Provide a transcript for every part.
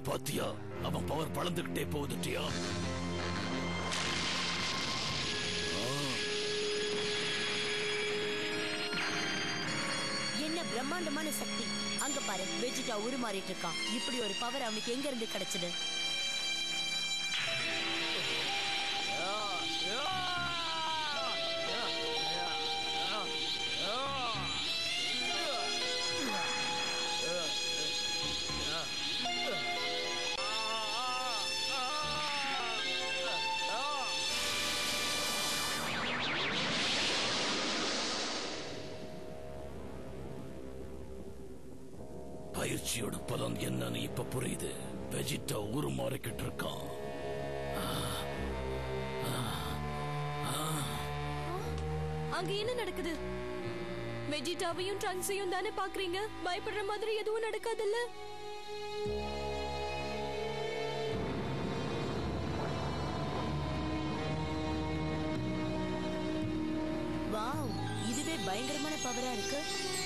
பாத்தியா அவன் பவர் வளர்ந்துகிட்டே போகுதுட்டியா என்ன பிரம்மாண்டமான சக்தி அங்க பாரு வெஜிடா உருமாறிட்டு இருக்கான் இப்படி ஒரு பவர் அவனுக்கு எங்க இருந்து கிடைச்சது பயிற்சியோட பலன் என்னன்னு இப்ப புரியுது வெஜிட்டா உருமாறிக்கிட்டு இருக்கான் அங்க என்ன நடக்குது வெஜிடாவையும் ட்ரங்க்ஸையும் தானே பாக்குறீங்க பயப்படுற மாதிரி எதுவும் நடக்காதுல்ல வாவ் இதுவே பயங்கரமான பவரா இருக்கு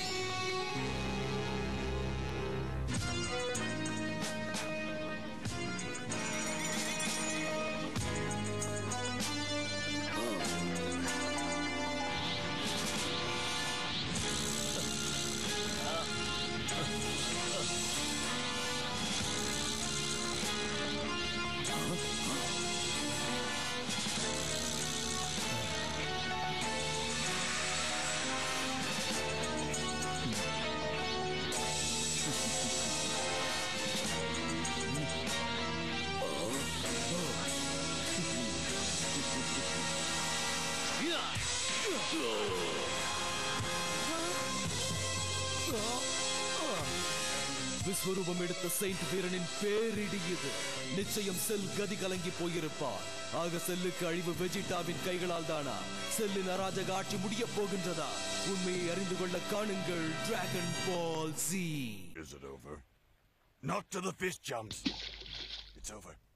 விஸ்வரூபம் எடுத்த செயின்ட் வீரனின் பேரிடி இது நிச்சயம் செல் கதி கலங்கி போயிருப்பார் ஆக செல்லுக்கு அழிவு வெஜிடாவின் கைகளால் தானா செல்லின் அராஜக ஆட்சி முடியப் போகின்றதா உண்மையை அறிந்து கொள்ள காணுங்கள் dragon ball Z Is it over? Not to the fist jumps. It's over.